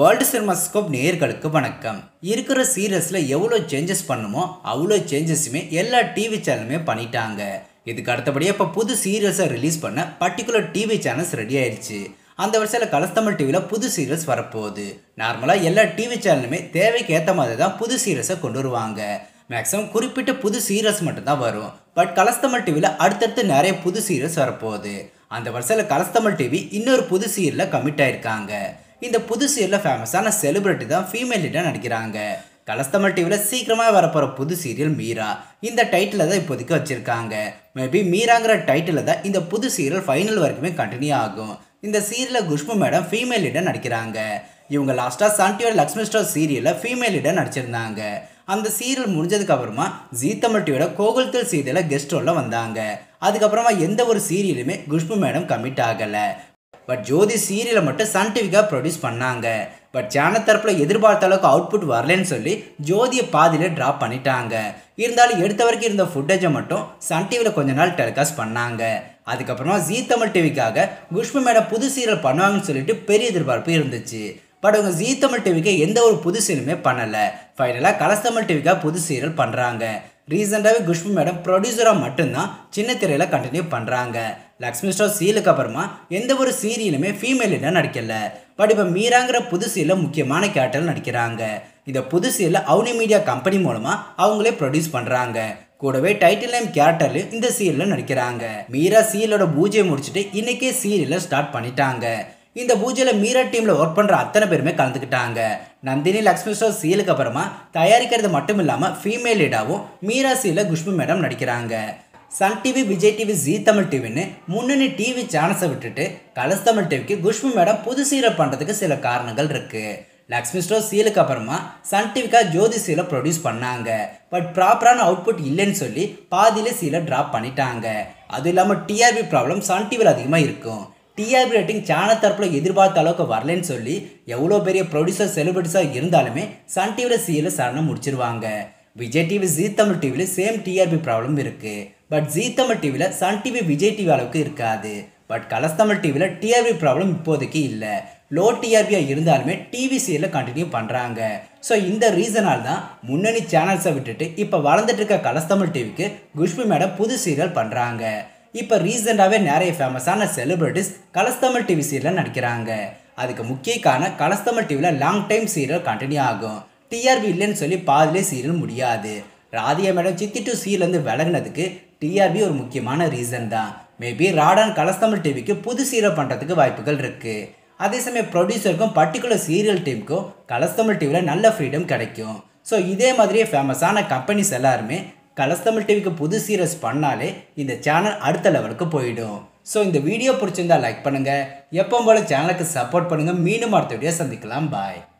world cinemascope நேயர்களுக்கு வணக்கம் இருக்கிற சீரியஸில் எவ்வளோ சேஞ்சஸ் பண்ணுமோ அவ்வளோ சேஞ்சஸுமே எல்லா டிவி சேனலுமே பண்ணிட்டாங்க இதுக்கு அடுத்தபடியாக இப்போ புது சீரியல்ஸை ரிலீஸ் பண்ண பர்டிகுலர் டிவி சேனல்ஸ் ரெடி ஆயிடுச்சு அந்த வருஷத்தில் கலஸ்தமிழ் டிவியில் புது சீரியல்ஸ் வரப்போகுது நார்மலாக எல்லா டிவி சேனலுமே தேவைக்கு ஏற்ற மாதிரி தான் புது சீரியஸை கொண்டு வருவாங்க மேக்ஸிமம் குறிப்பிட்ட புது சீரியல்ஸ் மட்டும்தான் வரும் பட் கலஸ்தமிழ் டிவியில் அடுத்தடுத்து நிறைய புது சீரியல்ஸ் வரப்போகுது அந்த வருஷத்தில் கலஸ்தமிழ் டிவி இன்னொரு புது சீரியலில் கமிட் ஆயிருக்காங்க இந்த புது சீரியலில் ஃபேமஸான செலிபிரிட்டி தான் ஃபீமேல் லீடாக நடிக்கிறாங்க கலஸ்தமிழ் டிவியில் சீக்கிரமாக வரப்போகிற புது சீரியல் மீரா இந்த டைட்டில் தான் இப்போதைக்கு வச்சுருக்காங்க மேபி மீராங்கிற டைட்டில் தான் இந்த புது சீரியல் ஃபைனல் வரைக்குமே கண்டினியூ ஆகும் இந்த சீரியலில் குஷ்பு மேடம் ஃபீமேல் லீடாக நடிக்கிறாங்க இவங்க லாஸ்ட்டாக சன் டிவியோட லக்ஷ்மி ஸ்டார் சீரியலில் ஃபீமேல் லீடாக நடிச்சிருந்தாங்க அந்த சீரியல் முடிஞ்சதுக்கு அப்புறமா ஜீ தமிழ் டிவியோட கோகுல்தல் சீரியலில் கெஸ்ட் ரோலில் வந்தாங்க அதுக்கப்புறமா எந்த ஒரு சீரியலுமே குஷ்பு மேடம் கமிட் ஆகலை பட் ஜோதி சீரியலை மட்டும் சன் டிவிக்காக ப்ரொடியூஸ் பண்ணாங்க பட் சேனல் தரப்பில் எதிர்பார்த்த அளவுக்கு அவுட்புட் வரலன்னு சொல்லி ஜோதியை பாதியில் ட்ராப் பண்ணிட்டாங்க இருந்தாலும் எடுத்த வரைக்கும் இருந்த ஃபுட்டேஜை மட்டும் சன் டிவியில் கொஞ்ச நாள் டெலிகாஸ்ட் பண்ணாங்க அதுக்கப்புறமா ஜீ தமிழ் டிவிக்காக குஷ்பு மேடம் புது சீரியல் பண்ணுவாங்கன்னு சொல்லிட்டு பெரிய எதிர்பார்ப்பு இருந்துச்சு பட் அவங்க ஜீ தமிழ் டிவிக்கு எந்த ஒரு புது சீரியலுமே பண்ணலை ஃபைனலாக கலஸ் தமிழ் டிவிக்காக புது சீரியல் பண்ணுறாங்க ரீசெண்டாகவே குஷ்பு மேடம் ப்ரொடியூசராக மட்டும்தான் சின்ன திரையில் கண்டினியூ பண்ணுறாங்க லக்ஷ்மி ஸ்டார் சீலுக்கு அப்புறமா எந்த ஒரு சீரியலுமே ஃபீமேல் லீடாக நடிக்கல பட் இப்போ மீராங்கிற புது சீரியலில் முக்கியமான கேரக்டர் நடிக்கிறாங்க இந்த புது சீரியலை அவுனி மீடியா கம்பெனி மூலமாக அவங்களே ப்ரொடியூஸ் பண்ணுறாங்க கூடவே டைட்டில் நேம் கேரக்டர்லையும் இந்த சீரியலில் நடிக்கிறாங்க மீரா சீரியலோட பூஜையை முடிச்சுட்டு இன்னைக்கே சீரியலை ஸ்டார்ட் பண்ணிட்டாங்க இந்த பூஜையில் மீரா டீமில் ஒர்க் பண்ணுற அத்தனை பேருமே கலந்துக்கிட்டாங்க நந்தினி லக்ஷ்மி ஸ்டார் சீலுக்கு அப்புறமா தயாரிக்கிறது மட்டும் இல்லாமல் ஃபீமேல் லீடாகவும் மீரா சீல குஷ்பு மேடம் நடிக்கிறாங்க Sun TV Vijay TV Zee Tamil டிவின்னு முன்னணி டிவி சேனல்ஸை விட்டுட்டு கலர்ஸ் தமிழ் டிவிக்கு குஷ்பு மேடம் புது சீரியல் பண்ணுறதுக்கு சில காரணங்கள் இருக்குது லக்ஷ்மி ஸ்டோர் சீலுக்கு அப்புறமா சன் டிவிக்காக ஜோதி சீலை ப்ரொடியூஸ் பண்ணாங்க பட் ப்ராப்பரான அவுட்புட் இல்லைன்னு சொல்லி பாதியிலே சீலை ட்ராப் பண்ணிட்டாங்க அதுவும் இல்லாமல் டிஆர்பி ப்ராப்ளம் சன் டிவியில் அதிகமாக இருக்கும் டிஆர்பி ரேட்டிங் சேனல் தரப்பில் எதிர்பார்த்த அளவுக்கு வரலன்னு சொல்லி எவ்வளோ பெரிய ப்ரொடியூசர் செலிபிரிட்டிஸாக இருந்தாலுமே சன் டிவியில் சீரியலை சரணம் முடிச்சிருவாங்க விஜய் டிவி ஜி தமிழ் டிவியில் சேம் டிஆர்பி ப்ராப்ளம் இருக்குது பட் ஜி தமிழ் டிவியில் சன் டிவி விஜய் டிவி அளவுக்கு இருக்காது பட் கலர்ஸ் தமிழ் டிவியில் டிஆர்பி ப்ராப்ளம் இப்போதைக்கு இல்லை லோ டிஆர்பியாக இருந்தாலுமே டிவி சீரியலை கண்டினியூ பண்ணுறாங்க ஸோ இந்த ரீசனால் தான் முன்னணி சேனல்ஸை விட்டுட்டு இப்போ வளர்ந்துட்டு இருக்க கலர்ஸ் தமிழ் டிவிக்கு குஷ்பு மேடம் புது சீரியல் பண்ணுறாங்க இப்போ ரீசெண்டாகவே நிறைய ஃபேமஸான செலிபிரிட்டிஸ் கலர்ஸ் தமிழ் டிவி சீரியலில் நடிக்கிறாங்க அதுக்கு முக்கிய காரணம் கலர்ஸ் தமிழ் டிவியில் லாங் டைம் சீரியல் கண்டினியூ ஆகும் டிஆர்பி இல்லைன்னு சொல்லி பாதிலே சீரியல் முடியாது ராதியா மேடம் சித்தி டூ சீலேருந்து விலகினதுக்கு டிஆர்பி ஒரு முக்கியமான ரீசன் தான் மேபி ராடான் கலர்ஸ் தமிழ் டிவிக்கு புது சீரியல் பண்ணுறதுக்கு வாய்ப்புகள் இருக்குது அதே சமயம் ப்ரொடியூசருக்கும் பர்டிகுலர் சீரியல் டீமுக்கும் கலர்ஸ் தமிழ் டிவியில் நல்ல ஃப்ரீடம் கிடைக்கும் ஸோ இதே மாதிரியே ஃபேமஸான கம்பெனிஸ் எல்லாருமே கலர்ஸ் தமிழ் டிவிக்கு புது சீரியஸ் பண்ணாலே இந்த சேனல் அடுத்த லெவலுக்கு போயிடும் ஸோ இந்த வீடியோ பிடிச்சிருந்தா லைக் பண்ணுங்கள் எப்போ போல சேனலுக்கு சப்போர்ட் பண்ணுங்கள் மீண்டும் அடுத்த வீடியோ சந்திக்கலாம் பாய்